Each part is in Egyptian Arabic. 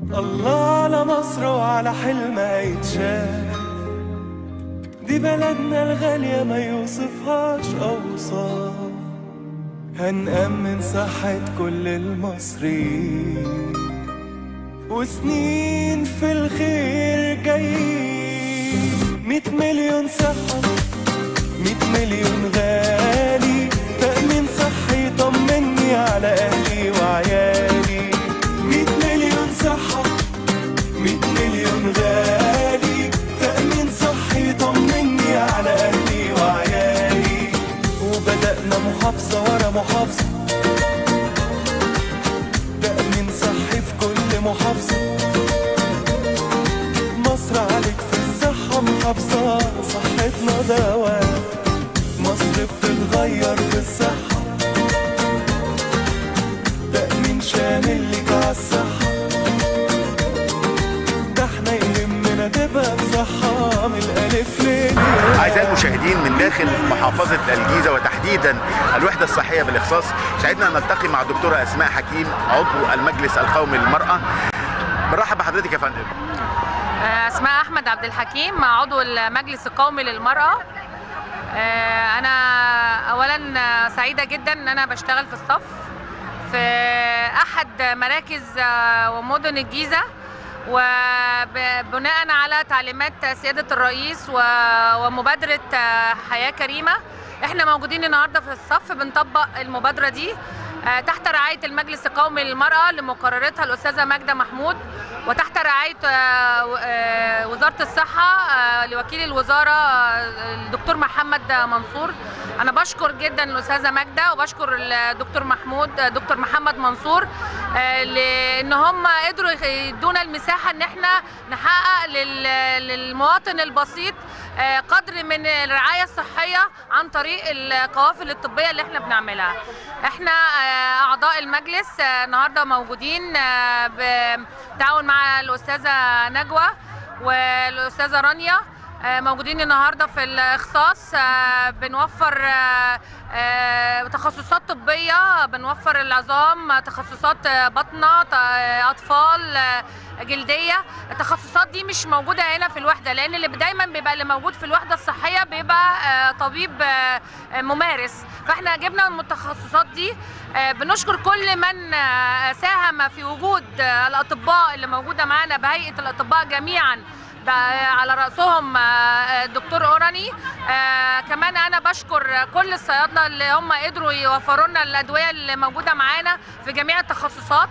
الله على مصر وعلى حلمها يتشاف دي بلدنا الغالية ما يوصفهاش أوصاف هنأمن صحة كل المصريين وسنين في الخير جايين مية مليون صحة مية مليون غالي تأمين صحي طمني على أهلي وعيالي مية مليون صحة مية مليون غالي تأمين صحي طمني على أهلي وعيالي وبدأنا محافظة ورا محافظة تأمين صحي في كل محافظة مصر عليك في الصحة محافظة صحتنا دواء مصر بتتغير في الصحة تأمين شامل لك عالصحة ده احنا يهمنا تبقى بصحة من الألف للياء أعزائي المشاهدين من داخل محافظة الجيزة وتحديدا الوحدة الصحية بالإخصاص سعدنا أن نلتقي مع الدكتورة أسماء حكيم عضو المجلس القومي للمرأة برحب بحضرتك يا فندم اسماء احمد عبد الحكيم مع عضو المجلس القومي للمراه آه، انا اولا سعيده جدا ان انا بشتغل في الصف في احد مراكز آه، ومدن الجيزه وبناء على تعليمات سياده الرئيس و- ومبادره آه، حياه كريمه احنا موجودين النهارده في الصف بنطبق المبادره دي آه، تحت رعايه المجلس القومي للمراه لمقررتها الاستاذه ماجده محمود وتحت رعايه آه، و- آه، وزاره الصحه آه، لوكيل الوزاره آه، الدكتور محمد منصور انا بشكر جدا الاستاذه ماجده وبشكر الدكتور محمود آه، دكتور محمد منصور آه، لان هم قدروا يدونا المساحه ان احنا نحقق لل- للمواطن البسيط آه، قدر من الرعايه الصحيه عن طريق القوافل الطبيه اللي احنا بنعملها احنا آه، اعضاء المجلس آه، النهارده موجودين آه، بالتعاون مع الاستاذه نجوى والاستاذه رانيا آه، موجودين النهارده في الاخصاص آه، بنوفر آه، آه، تخصصات طبيه بنوفر العظام آه، تخصصات آه، بطنه ت- آه، اطفال آه، جلديه التخصصات دي مش موجوده هنا في الوحده لان اللي دايما بيبقى اللي موجود في الوحده الصحيه بيبقى آه، طبيب آه، آه، ممارس فاحنا جبنا من التخصصات دي آه، بنشكر كل من آه، ساهم في وجود آه، الاطباء اللي موجوده معانا بهيئه الاطباء جميعا ده على رأسهم آه، الدكتور أوراني آه، كمان أنا بشكر كل الصيادلة اللي هم قدروا يوفروا لنا الأدوية اللي موجودة معانا في جميع التخصصات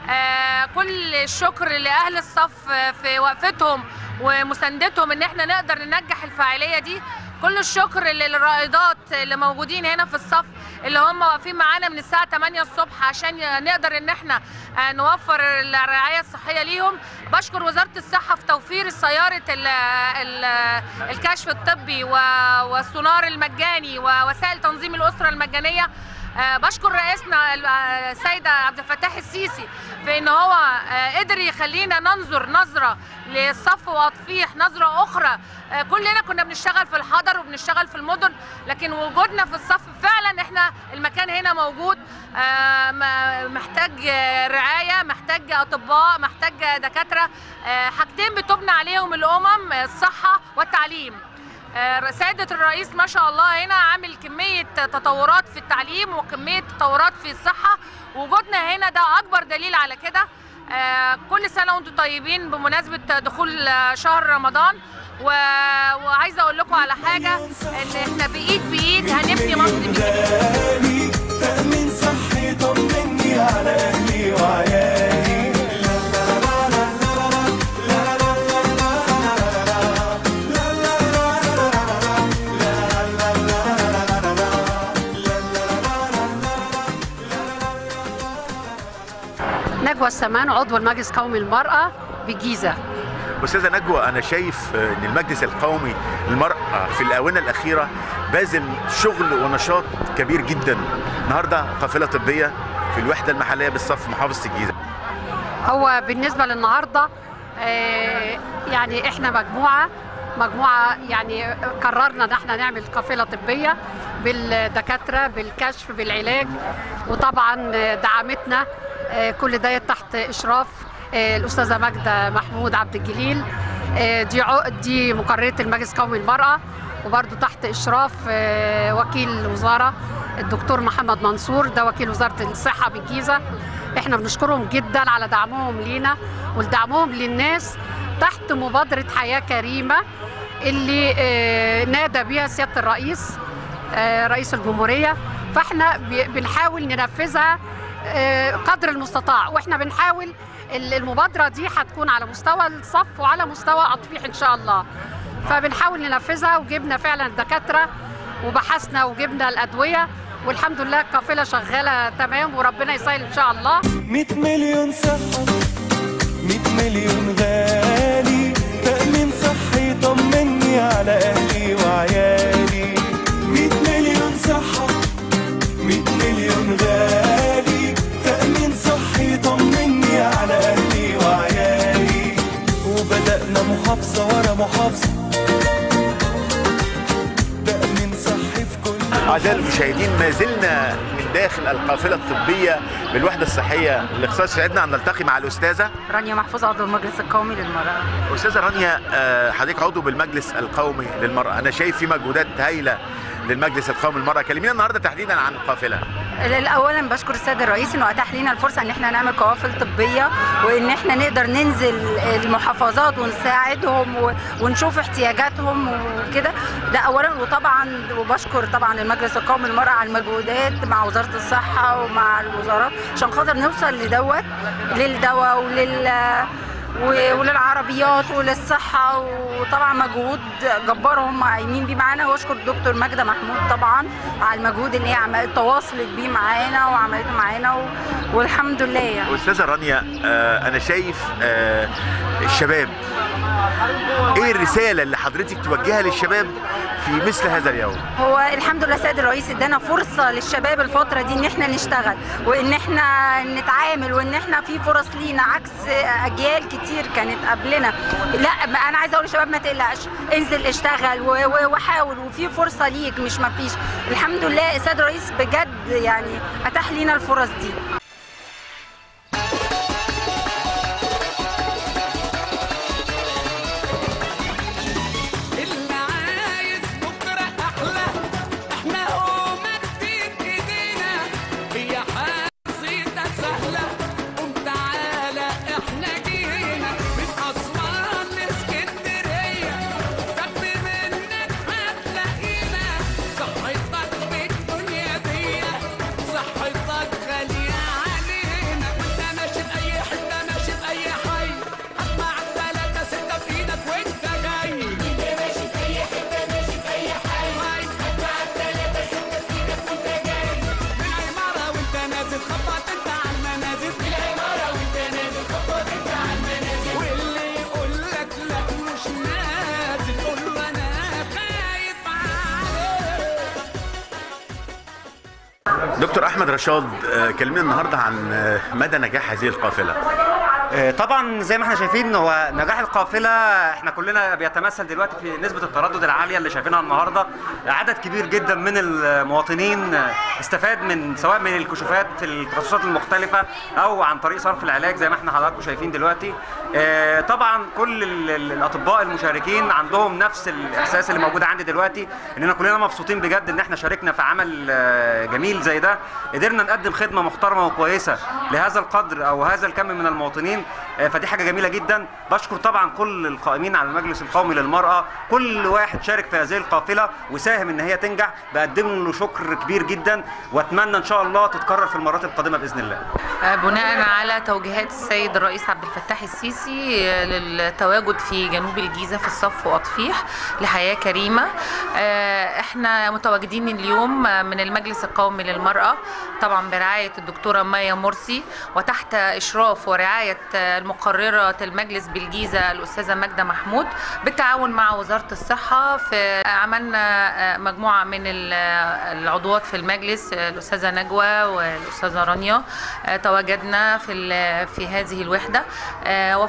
آه، كل الشكر لأهل الصف آه، في وقفتهم ومساندتهم إن احنا نقدر ننجح الفاعلية دي كل الشكر للرائدات اللي موجودين هنا في الصف اللي هم واقفين معانا من الساعة 8 الصبح عشان نقدر ان احنا آه، نوفر الرعاية الصحية ليهم بشكر وزارة الصحة في توفير سيارة ال ال الكشف الطبي و- والسونار المجاني ووسائل تنظيم الأسرة المجانية آه، بشكر رئيسنا ال- آه، السيد عبد الفتاح السيسي في ان هو آه، قدر يخلينا ننظر نظره للصف واطفيح نظره اخرى آه، كلنا كنا بنشتغل في الحضر وبنشتغل في المدن لكن وجودنا في الصف فعلا احنا المكان هنا موجود آه، م- محتاج آه، رعايه محتاج اطباء محتاج دكاتره آه، حاجتين بتبنى عليهم الامم الصحه والتعليم آه، سيادة الرئيس ما شاء الله هنا عامل كمية تطورات في التعليم وكمية تطورات في الصحة وجودنا هنا ده أكبر دليل على كده آه، كل سنة وانتم طيبين بمناسبة دخول آه، شهر رمضان و... وعايزة أقول لكم على حاجة إن إحنا بإيد بإيد هنبني مصر من جديد غالي تأمين صحي طمني على أهلي وعيالي نجوى السمان عضو المجلس القومي للمرأة بالجيزة أستاذة نجوى أنا شايف أن المجلس القومي للمرأة في الآونة الأخيرة باذل شغل ونشاط كبير جدا النهاردة قافلة طبية في الوحدة المحلية بالصف محافظة الجيزة هو بالنسبة للنهاردة آه، يعني احنا مجموعة مجموعة يعني قررنا ان احنا نعمل قافلة طبية بالدكاترة بالكشف بالعلاج وطبعا دعمتنا آه، كل ده تحت اشراف آه، الاستاذه ماجده محمود عبد الجليل آه، دي عق- دي مقرره المجلس القومي للمراه وبرضه تحت اشراف آه، وكيل الوزاره الدكتور محمد منصور ده وكيل وزاره الصحه بالجيزه احنا بنشكرهم جدا على دعمهم لينا ولدعمهم للناس تحت مبادره حياه كريمه اللي آه، نادى بيها سياده الرئيس آه، رئيس الجمهوريه فاحنا بي- بنحاول ننفذها آه، قدر المستطاع واحنا بنحاول ال- المبادره دي هتكون على مستوى الصف وعلى مستوى اطفيح ان شاء الله فبنحاول ننفذها وجبنا فعلا الدكاتره وبحثنا وجبنا الادويه والحمد لله القافله شغاله تمام وربنا يسهل ان شاء الله 100 مليون صحة 100 مليون غالي تأمين صحي يطمني على أهلي وعيالي 100 مليون صحة 100 مليون غالي تأمين صحي يطمني على أهلي وعيالي وبدأنا محافظة ورا محافظة تأمين صحي في كل أعزائي المشاهدين ما زلنا من داخل القافلة الطبية بالوحدة الصحية الاختصاص سعدنا أن نلتقي مع الأستاذة رانيا محفوظ عضو المجلس القومي للمرأة أستاذة رانيا آه، حضرتك عضو بالمجلس القومي للمرأة أنا شايف في مجهودات هايلة للمجلس القومي للمرأة كلمينا النهاردة تحديدا عن القافلة اولا بشكر السيد الرئيس انه اتاح لنا الفرصه ان احنا نعمل قوافل طبيه وان احنا نقدر ننزل المحافظات ونساعدهم و- ونشوف احتياجاتهم وكده ده اولا وطبعا وبشكر طبعا المجلس القومي للمراه على المجهودات مع وزاره الصحه ومع الوزارات عشان خاطر نوصل لدوت للدواء ولل و- وللعربيات وللصحة وطبعا مجهود جبار هم قايمين بيه معانا واشكر الدكتور ماجدة محمود طبعا على المجهود اللي هي عملت تواصلت بيه معانا وعملته معانا و... والحمد لله يعني أستاذة رانيا آه، أنا شايف آه، الشباب إيه الرسالة اللي حضرتك توجهها للشباب في مثل هذا اليوم؟ هو الحمد لله السيد الرئيس ادانا فرصه للشباب الفتره دي ان احنا نشتغل وان احنا نتعامل وان احنا في فرص لينا عكس اجيال كتير كانت قبلنا لا ما انا عايزه اقول للشباب ما تقلقش انزل اشتغل و- و- وحاول وفي فرصه ليك مش ما فيش الحمد لله السيد الرئيس بجد يعني اتاح لينا الفرص دي اللي عايز بكرة أحلى إحنا ومدين إيدينا هي حاسيتها سهلة قوم تعالى إحنا جينا من أسوان لإسكندرية تاخد منك هتلاقينا صحتك بالدنيا دي صحتك غالية علينا وأنت ماشي في أي حتة ماشي في أي حي هتطلع ثلاثة ستة في إيدك وأنت جاي العمارة وانت نازل خبط انت على المنازل العمارة وانت نازل خبط انت على المنازل واللي يقول لك لا مش نازل قول له انا خايف عليك دكتور أحمد رشاد آه، كلمينا النهاردة عن آه، مدى نجاح هذه القافلة آه، طبعا زي ما احنا شايفين هو نجاح القافله احنا كلنا بيتمثل دلوقتي في نسبه التردد العاليه اللي شايفينها النهارده عدد كبير جدا من المواطنين آه، استفاد من سواء من الكشوفات في التخصصات المختلفه او عن طريق صرف العلاج زي ما احنا حضراتكم شايفين دلوقتي آه، طبعا كل ال- ال- الاطباء المشاركين عندهم نفس الاحساس اللي موجود عندي دلوقتي اننا كلنا مبسوطين بجد ان احنا شاركنا في عمل آه، جميل زي ده قدرنا نقدم خدمه محترمه وكويسه لهذا القدر او هذا الكم من المواطنين آه، فدي حاجه جميله جدا بشكر طبعا كل القائمين على المجلس القومي للمراه كل واحد شارك في هذه القافله وساهم ان هي تنجح بقدم له شكر كبير جدا واتمنى ان شاء الله تتكرر في المرات القادمه باذن الله بناء على توجيهات السيد الرئيس عبد الفتاح السيسي للتواجد في جنوب الجيزه في الصف واطفيح لحياه كريمه آه، احنا متواجدين اليوم من المجلس القومي للمراه طبعا برعايه الدكتوره مايا مرسي وتحت اشراف ورعايه المقرره المجلس بالجيزه الاستاذه ماجده محمود بالتعاون مع وزاره الصحه في عملنا مجموعه من ال- العضوات في المجلس الاستاذه نجوى والاستاذه رانيا تواجدنا في ال- في هذه الوحده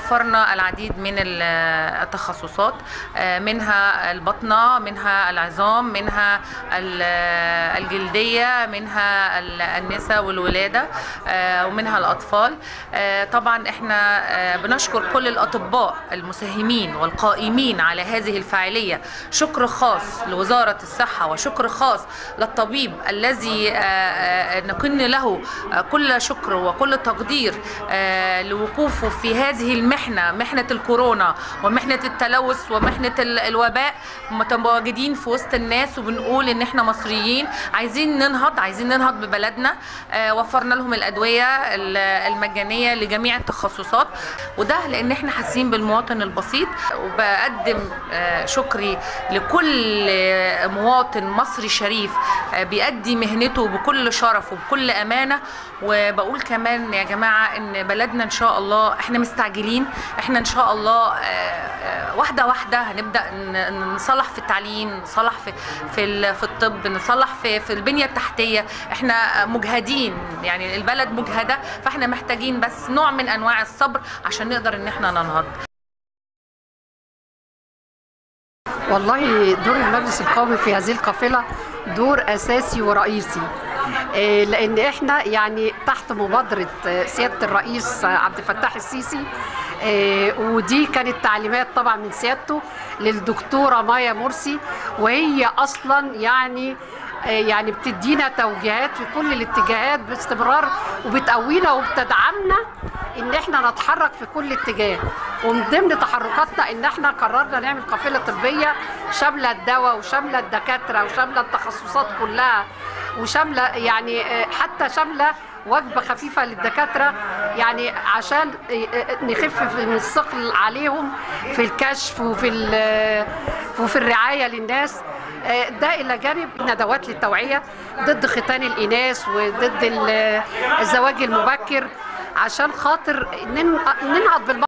وفرنا العديد من ال- التخصصات آه، منها البطنة منها العظام منها ال- الجلدية منها ال- النساء والولادة آه، ومنها الأطفال آه، طبعا احنا آه، بنشكر كل الأطباء المساهمين والقائمين على هذه الفاعلية شكر خاص لوزارة الصحة وشكر خاص للطبيب الذي آه، آه، نكن له آه، كل شكر وكل تقدير آه، لوقوفه في هذه المحنة محنة الكورونا ومحنة التلوث ومحنة ال- الوباء متواجدين في وسط الناس وبنقول ان احنا مصريين عايزين ننهض عايزين ننهض ببلدنا آه، وفرنا لهم الادويه ال- المجانيه لجميع التخصصات وده لان احنا حاسين بالمواطن البسيط وبقدم آه، شكري لكل آه، مواطن مصري شريف آه، بيأدي مهنته بكل شرف وبكل امانه وبقول كمان يا جماعه ان بلدنا ان شاء الله احنا مستعجلين احنا ان شاء الله آه، آه، واحده واحده هنبدا ن- نصلح في التعليم نصلح في في ال- في الطب نصلح في في البنيه التحتيه احنا مجهدين يعني البلد مجهده فاحنا محتاجين بس نوع من انواع الصبر عشان نقدر ان احنا ننهض والله دور المجلس القومي في هذه القافلة دور أساسي ورئيسي آه، لأن إحنا يعني تحت مبادرة آه، سيادة الرئيس آه، عبد الفتاح السيسي آه، ودي كانت تعليمات طبعا من سيادته للدكتورة مايا مرسي وهي أصلا يعني آه، يعني بتدينا توجيهات في كل الاتجاهات باستمرار وبتقوينا وبتدعمنا ان احنا نتحرك في كل اتجاه ومن ضمن تحركاتنا ان احنا قررنا نعمل قافله طبيه شامله الدواء وشامله الدكاتره وشامله التخصصات كلها وشامله يعني آه، حتى شامله وجبه خفيفه للدكاتره يعني عشان آه، آه، نخفف من الثقل عليهم في الكشف وفي ال- وفي الرعايه للناس آه، ده الى جانب ندوات للتوعيه ضد ختان الاناث وضد ال- الزواج المبكر عشان خاطر نن- ننهض بالم